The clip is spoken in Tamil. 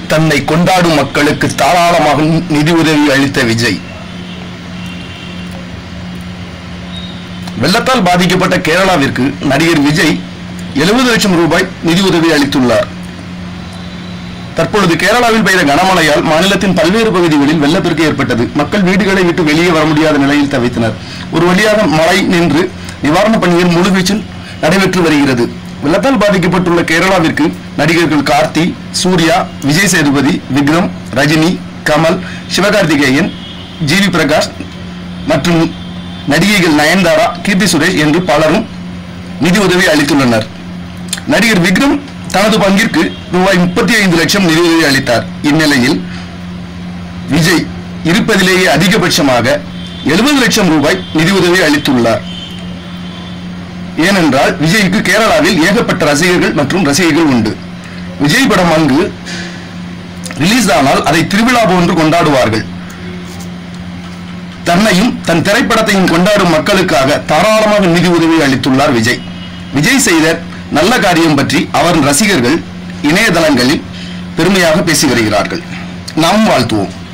தன்னை கொண்டாடும் மக்களுக்கு தாராளமாக நிதி உதவி அளித்த விஜய் வெள்ளத்தால் பாதிக்கப்பட்ட கேரளாவிற்கு நடிகர் விஜய் எழுபது லட்சம் ரூபாய் நிதி உதவி அளித்துள்ளார் தற்பொழுது கேரளாவில் பெய்த கனமழையால் மாநிலத்தின் பல்வேறு பகுதிகளில் வெள்ளப்பெருக்கு ஏற்பட்டது மக்கள் வீடுகளை விட்டு வெளியே வர முடியாத நிலையில் தவித்தனர் ஒரு வழியாக மழை நின்று நிவாரணப் பணிகள் முழுவீச்சில் நடைபெற்று வருகிறது வெள்ளத்தால் பாதிக்கப்பட்டுள்ள கேரளாவிற்கு நடிகர்கள் கார்த்தி சூர்யா விஜய் சேதுபதி விக்ரம் ரஜினி கமல் சிவகார்த்திகேயன் ஜிவி பிரகாஷ் மற்றும் நடிகைகள் நயன்தாரா கீர்த்தி சுரேஷ் என்று பலரும் நிதி உதவி அளித்துள்ளனர் நடிகர் விக்ரம் தனது பங்கிற்கு ரூபாய் முப்பத்தி ஐந்து லட்சம் நிதியுதவி அளித்தார் இந்நிலையில் விஜய் இருப்பதிலேயே அதிகபட்சமாக எழுபது லட்சம் ரூபாய் நிதியுதவி அளித்துள்ளார் ஏனென்றால் விஜய்க்கு கேரளாவில் ஏகப்பட்ட ரசிகர்கள் மற்றும் ரசிகைகள் உண்டு விஜய் படம் அங்கு ரிலீஸ் ஆனால் அதை திருவிழா போன்று கொண்டாடுவார்கள் தன்னையும் தன் திரைப்படத்தையும் கொண்டாடும் மக்களுக்காக தாராளமாக நிதி உதவி அளித்துள்ளார் விஜய் விஜய் செய்த நல்ல காரியம் பற்றி அவரின் ரசிகர்கள் இணையதளங்களில் பெருமையாக பேசி வருகிறார்கள் நாம் வாழ்த்துவோம்